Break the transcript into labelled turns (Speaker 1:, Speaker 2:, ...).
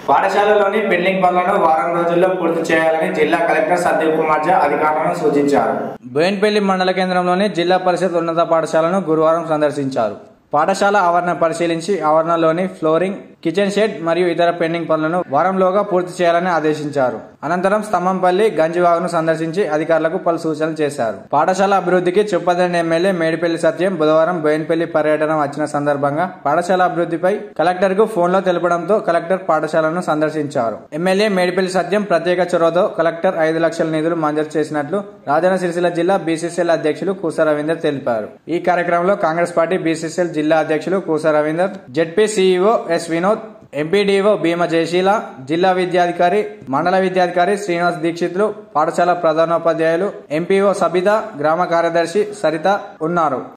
Speaker 1: పాఠశాలలోని pending పనులను వారం రోజుల్లో పూర్తి చేయాలని జిల్లా కలెక్టర్ సందీప్ కుమార్ ఝా అధికారులను సూచించారు బోయిన్పల్లి మండల కేంద్రంలోని జిల్లా పరిషత్ ఉన్నత పాఠశాలను గురువారం సందర్శించారు పాఠశాల ఆవరణ పరిశీలించి ఆవరణలోని ఫ్లోరింగ్ కిచెన్ షెడ్ మరియు ఇతర పెండింగ్ పనులను వారంలోగా పూర్తి చేయాలని ఆదేశించారు అనంతరం స్తంభంపల్లి గంజివాగును సందర్శించి అధికారులకు పలు సూచనలు చేశారు పాఠశాల అభివృద్ధికి చుప్పదండి ఎమ్మెల్యే మేడిపల్లి సత్యం బుధవారం బోయిన్పల్లి పర్యటన వచ్చిన సందర్భంగా పాఠశాల అభివృద్ధిపై కలెక్టర్ కు ఫోన్ లో తెలపడంతో కలెక్టర్ పాఠశాలను సందర్శించారు ఎమ్మెల్యే మేడిపల్లి సత్యం ప్రత్యేక చొరవతో కలెక్టర్ ఐదు లక్షల నిధులు మంజూరు చేసినట్లు రాజన్న సిరిసిల్ల జిల్లా బీసీసీఎల్ అధ్యక్షులు కూస రవీందర్ తెలిపారు ఈ కార్యక్రమంలో కాంగ్రెస్ పార్టీ బీసీసీఎల్ జిల్లా అధ్యక్షులు Koosa Ravinder ZP CEO S Vinod MPDO Bheema Jayasheela జిల్లా విద్యాధికారి మండల విద్యాధికారి శ్రీనివాస్ దీక్షితులు పాఠశాల ప్రధానోపాధ్యాయులు ఎంపీఓ సబిత గ్రామ కార్యదర్శి సరిత ఉన్నారు